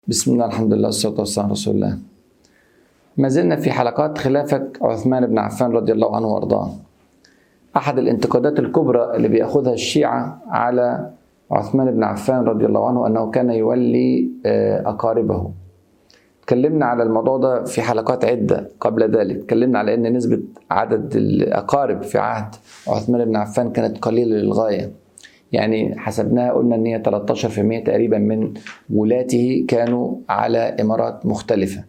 بسم الله الحمد لله والصلاة والسلام على رسول الله ما زلنا في حلقات خلافة عثمان بن عفان رضي الله عنه وارضاه أحد الانتقادات الكبرى اللي بيأخذها الشيعة على عثمان بن عفان رضي الله عنه أنه كان يولي أقاربه تكلمنا على الموضوع ده في حلقات عدة قبل ذلك تكلمنا على أن نسبة عدد الأقارب في عهد عثمان بن عفان كانت قليلة للغاية يعني حسبناها قلنا ان هي 13% تقريبا من ولاته كانوا على امارات مختلفه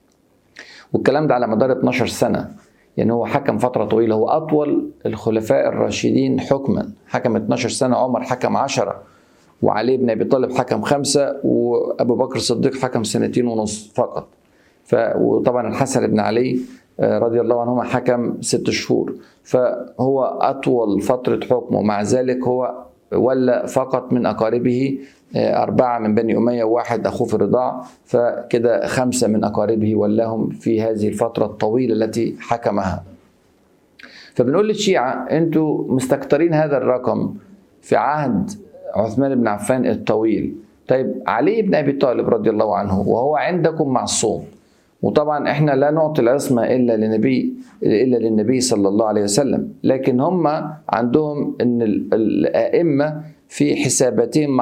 والكلام ده على مدار 12 سنه يعني هو حكم فتره طويله هو اطول الخلفاء الراشدين حكما حكم 12 سنه عمر حكم 10 وعلي بن ابي طالب حكم خمسه وابو بكر الصديق حكم سنتين ونص فقط ف وطبعا الحسن بن علي رضي الله عنهما حكم ست شهور فهو اطول فتره حكمه مع ذلك هو ولا فقط من أقاربه أربعة من بني أمية وواحد أخوه في الرضاع فكده خمسة من أقاربه ولاهم في هذه الفترة الطويلة التي حكمها فبنقول للشيعة أنتوا مستكترين هذا الرقم في عهد عثمان بن عفان الطويل طيب علي بن أبي طالب رضي الله عنه وهو عندكم معصوم وطبعا احنا لا نعطي العصمة إلا لنبي إلا للنبي صلى الله عليه وسلم لكن هم عندهم أن الأئمة في حساباتهم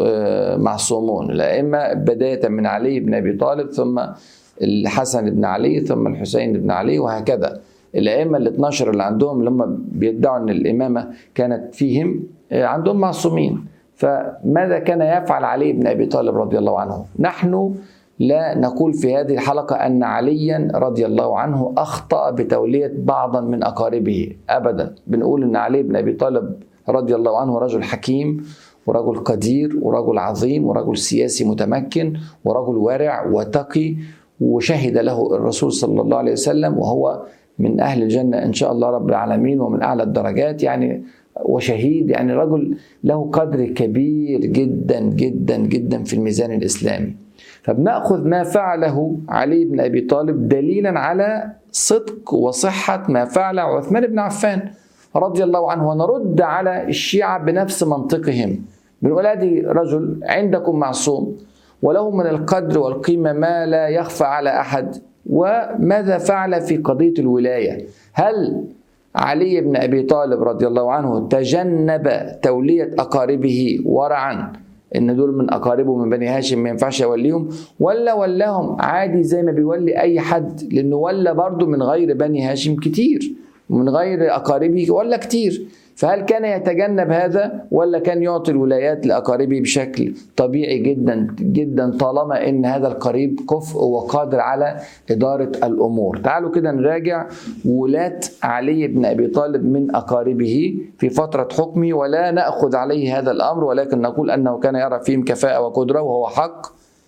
معصومون الأئمة بداية من علي بن أبي طالب ثم الحسن بن علي ثم الحسين بن علي وهكذا الأئمة ال 12 اللي عندهم اللي هم بيدعوا أن الإمامة كانت فيهم عندهم معصومين فماذا كان يفعل علي بن أبي طالب رضي الله عنه نحن لا نقول في هذه الحلقة أن عليا رضي الله عنه أخطأ بتولية بعضا من أقاربه أبدا بنقول أن علي بن أبي طالب رضي الله عنه رجل حكيم ورجل قدير ورجل عظيم ورجل سياسي متمكن ورجل ورع وتقي وشهد له الرسول صلى الله عليه وسلم وهو من أهل الجنة إن شاء الله رب العالمين ومن أعلى الدرجات يعني وشهيد يعني رجل له قدر كبير جدا جدا جدا في الميزان الإسلامي فبناخذ ما فعله علي بن ابي طالب دليلا على صدق وصحه ما فعل عثمان بن عفان رضي الله عنه ونرد على الشيعه بنفس منطقهم بنقول ادي رجل عندكم معصوم وله من القدر والقيمه ما لا يخفى على احد وماذا فعل في قضيه الولايه هل علي بن ابي طالب رضي الله عنه تجنب توليه اقاربه ورعا ان دول من اقاربه من بني هاشم ما ينفعش يوليهم ولا ولاهم عادي زي ما بيولي اي حد لانه ولا برضه من غير بني هاشم كتير ومن غير اقاربه ولا كتير فهل كان يتجنب هذا ولا كان يعطي الولايات لاقاربه بشكل طبيعي جدا جدا طالما ان هذا القريب كفء وقادر على اداره الامور تعالوا كده نراجع ولاة علي بن ابي طالب من اقاربه في فتره حكمه ولا ناخذ عليه هذا الامر ولكن نقول انه كان يرى فيهم كفاءه وقدره وهو حق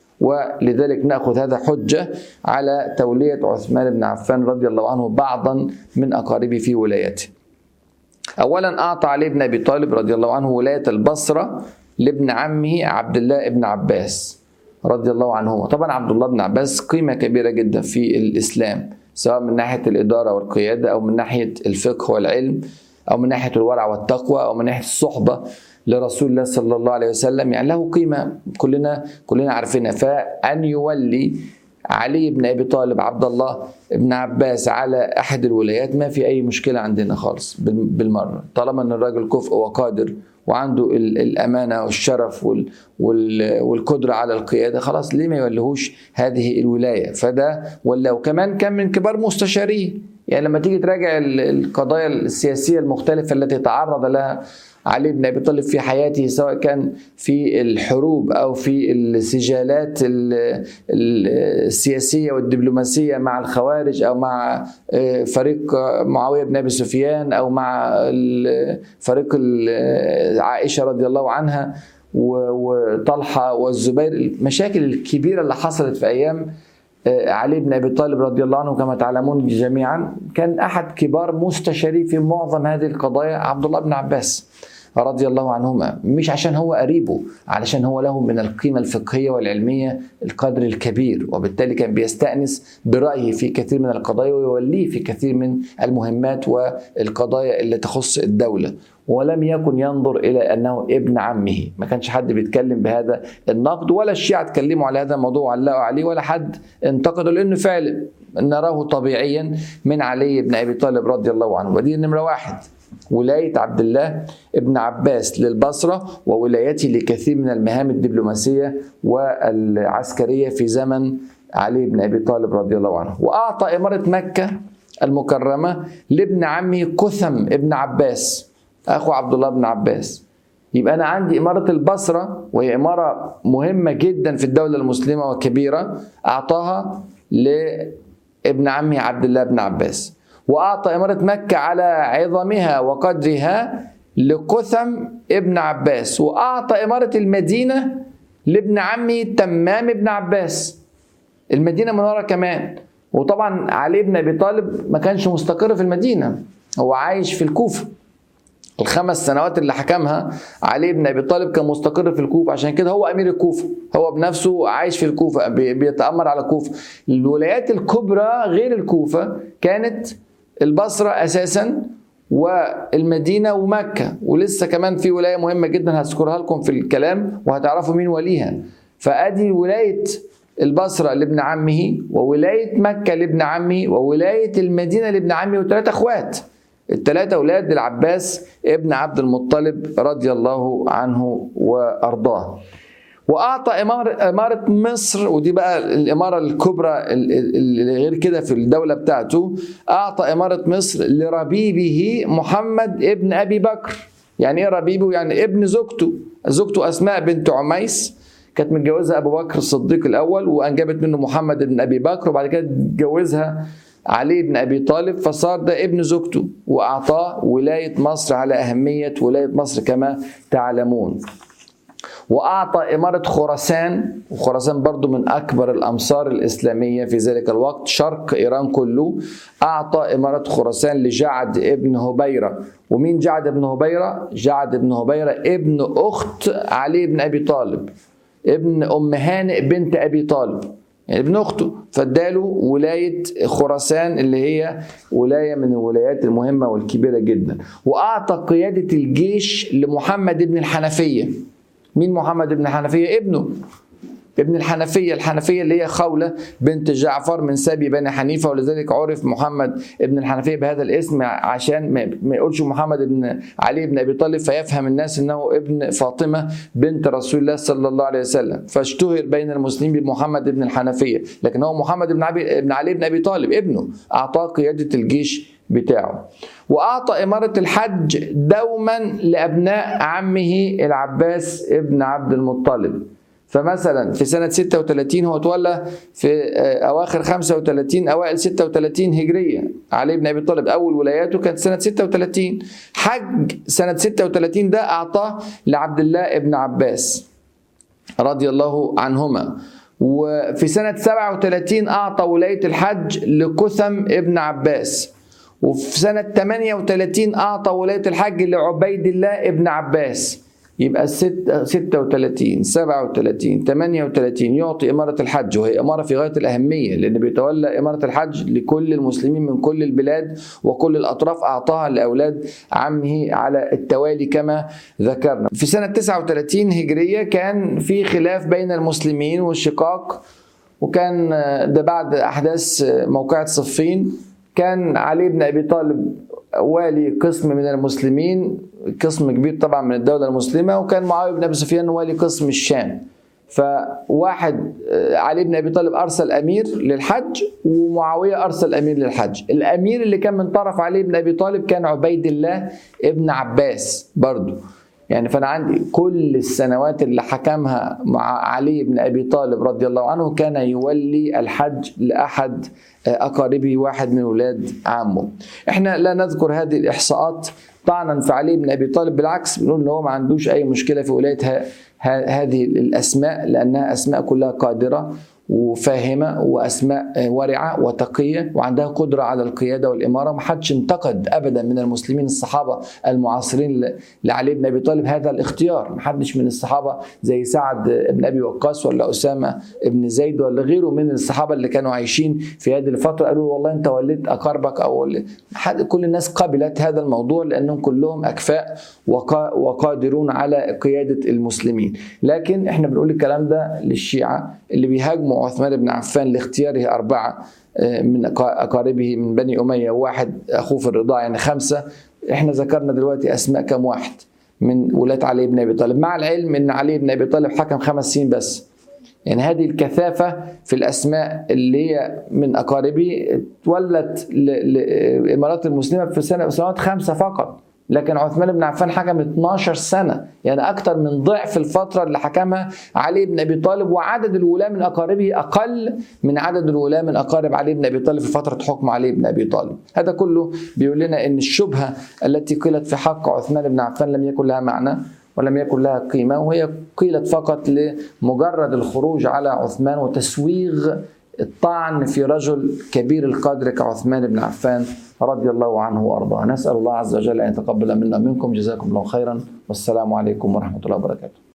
ولذلك ناخذ هذا حجه على توليه عثمان بن عفان رضي الله عنه بعضا من اقاربه في ولايته اولا اعطى علي بن ابي طالب رضي الله عنه ولايه البصره لابن عمه عبد الله بن عباس رضي الله عنهما طبعا عبد الله بن عباس قيمه كبيره جدا في الاسلام سواء من ناحيه الاداره والقياده او من ناحيه الفقه والعلم او من ناحيه الورع والتقوى او من ناحيه الصحبه لرسول الله صلى الله عليه وسلم يعني له قيمه كلنا كلنا عارفينها فان يولي علي بن ابي طالب عبد الله بن عباس على احد الولايات ما في اي مشكله عندنا خالص بالمره طالما ان الراجل كفء وقادر وعنده الامانه والشرف والقدره على القياده خلاص ليه ما يولهوش هذه الولايه فده ولا وكمان كان من كبار مستشاريه يعني لما تيجي تراجع القضايا السياسيه المختلفه التي تعرض لها علي بن ابي طالب في حياته سواء كان في الحروب او في السجالات السياسيه والدبلوماسيه مع الخوارج او مع فريق معاويه بن ابي سفيان او مع فريق عائشه رضي الله عنها وطلحه والزبير المشاكل الكبيره اللي حصلت في ايام علي بن ابي طالب رضي الله عنه كما تعلمون جميعا كان احد كبار مستشاري في معظم هذه القضايا عبد الله بن عباس رضي الله عنهما مش عشان هو قريبه علشان هو له من القيمة الفقهية والعلمية القدر الكبير وبالتالي كان بيستأنس برأيه في كثير من القضايا ويوليه في كثير من المهمات والقضايا اللي تخص الدولة ولم يكن ينظر الى انه ابن عمه ما كانش حد بيتكلم بهذا النقد ولا الشيعة اتكلموا على هذا الموضوع وعلقوا عليه ولا حد انتقده لانه فعل نراه طبيعيا من علي بن ابي طالب رضي الله عنه ودي نمره واحد ولاية عبد الله ابن عباس للبصرة وولايته لكثير من المهام الدبلوماسية والعسكرية في زمن علي بن أبي طالب رضي الله عنه وأعطى إمارة مكة المكرمة لابن عمه كثم ابن عباس أخو عبد الله بن عباس يبقى أنا عندي إمارة البصرة وهي إمارة مهمة جدا في الدولة المسلمة وكبيرة أعطاها لابن عمه عبد الله بن عباس وأعطى إمارة مكة على عظمها وقدرها لكثم ابن عباس وأعطى إمارة المدينة لابن عمه تمام ابن عباس المدينة من ورا كمان وطبعا علي بن أبي طالب ما كانش مستقر في المدينة هو عايش في الكوفة الخمس سنوات اللي حكمها علي بن ابي طالب كان مستقر في الكوفه عشان كده هو امير الكوفه هو بنفسه عايش في الكوفه بيتامر على الكوفه الولايات الكبرى غير الكوفه كانت البصرة أساسا والمدينة ومكة ولسه كمان في ولاية مهمة جدا هذكرها لكم في الكلام وهتعرفوا مين وليها فأدي ولاية البصرة لابن عمه وولاية مكة لابن عمه وولاية المدينة لابن عمه وثلاثة اخوات الثلاثة أولاد العباس ابن عبد المطلب رضي الله عنه وأرضاه واعطى إمارة, اماره مصر ودي بقى الاماره الكبرى اللي غير كده في الدوله بتاعته اعطى اماره مصر لربيبه محمد ابن ابي بكر يعني ايه ربيبه يعني ابن زوجته زوجته اسماء بنت عميس كانت متجوزها ابو بكر الصديق الاول وانجبت منه محمد بن ابي بكر وبعد كده اتجوزها علي بن ابي طالب فصار ده ابن زوجته واعطاه ولايه مصر على اهميه ولايه مصر كما تعلمون وأعطى إمارة خراسان وخراسان برضو من أكبر الأمصار الإسلامية في ذلك الوقت شرق إيران كله أعطى إمارة خراسان لجعد ابن هبيرة ومين جعد ابن هبيرة؟ جعد ابن هبيرة ابن أخت علي بن أبي طالب ابن أم هانئ بنت أبي طالب يعني ابن اخته فاداله ولايه خراسان اللي هي ولايه من الولايات المهمه والكبيره جدا واعطى قياده الجيش لمحمد بن الحنفيه مين محمد بن حنفية ابنه ابن الحنفية الحنفية اللي هي خولة بنت جعفر من سبي بني حنيفة ولذلك عرف محمد ابن الحنفية بهذا الاسم عشان ما يقولش محمد بن علي بن أبي طالب فيفهم الناس أنه ابن فاطمة بنت رسول الله صلى الله عليه وسلم فاشتهر بين المسلمين بمحمد بن الحنفية لكن هو محمد بن, بن علي بن أبي طالب ابنه أعطاه قيادة الجيش بتاعه وأعطى إمارة الحج دوما لأبناء عمه العباس ابن عبد المطلب فمثلا في سنة 36 هو تولى في أواخر 35 أوائل 36 هجرية علي بن أبي طالب أول ولاياته كانت سنة 36 حج سنة 36 ده أعطاه لعبد الله ابن عباس رضي الله عنهما وفي سنة 37 أعطى ولاية الحج لكثم ابن عباس وفي سنة 38 أعطى ولاية الحج لعبيد الله ابن عباس يبقى 36 37 38 يعطي إمارة الحج وهي إمارة في غاية الأهمية لأن بيتولى إمارة الحج لكل المسلمين من كل البلاد وكل الأطراف أعطاها لأولاد عمه على التوالي كما ذكرنا في سنة 39 هجرية كان في خلاف بين المسلمين والشقاق وكان ده بعد أحداث موقعة صفين كان علي بن ابي طالب والي قسم من المسلمين قسم كبير طبعا من الدوله المسلمه وكان معاويه بن ابي سفيان والي قسم الشام فواحد علي بن ابي طالب ارسل امير للحج ومعاويه ارسل امير للحج الامير اللي كان من طرف علي بن ابي طالب كان عبيد الله ابن عباس برضه يعني فانا عندي كل السنوات اللي حكمها مع علي بن ابي طالب رضي الله عنه كان يولي الحج لاحد اقاربه واحد من ولاد عمه. احنا لا نذكر هذه الاحصاءات طعنا في علي بن ابي طالب بالعكس بنقول ان هو ما عندوش اي مشكله في ولايه هذه الاسماء لانها اسماء كلها قادره وفاهمه واسماء ورعه وتقيه وعندها قدره على القياده والاماره ما حدش انتقد ابدا من المسلمين الصحابه المعاصرين لعلي بن ابي طالب هذا الاختيار ما حدش من الصحابه زي سعد بن ابي وقاص ولا اسامه بن زيد ولا غيره من الصحابه اللي كانوا عايشين في هذه الفتره قالوا والله انت وليت اقاربك او كل الناس قبلت هذا الموضوع لانهم كلهم اكفاء وقادرون على قياده المسلمين لكن احنا بنقول الكلام ده للشيعه اللي بيهاجموا عثمان بن عفان لاختياره اربعه من اقاربه من بني اميه واحد اخوه في الرضاعه يعني خمسه احنا ذكرنا دلوقتي اسماء كم واحد من ولاة علي بن ابي طالب مع العلم ان علي بن ابي طالب حكم خمس سنين بس يعني هذه الكثافة في الأسماء اللي هي من أقاربه تولت للإمارات المسلمة في سنة سنوات خمسة فقط لكن عثمان بن عفان حكم 12 سنة يعني أكثر من ضعف الفترة اللي حكمها علي بن أبي طالب وعدد الولاة من أقاربه أقل من عدد الولاة من أقارب علي بن أبي طالب في فترة حكم علي بن أبي طالب هذا كله بيقول لنا أن الشبهة التي قيلت في حق عثمان بن عفان لم يكن لها معنى ولم يكن لها قيمة وهي قيلت فقط لمجرد الخروج على عثمان وتسويغ الطعن في رجل كبير القدر كعثمان بن عفان رضي الله عنه وارضاه نسال الله عز وجل ان يتقبل منا ومنكم جزاكم الله خيرا والسلام عليكم ورحمه الله وبركاته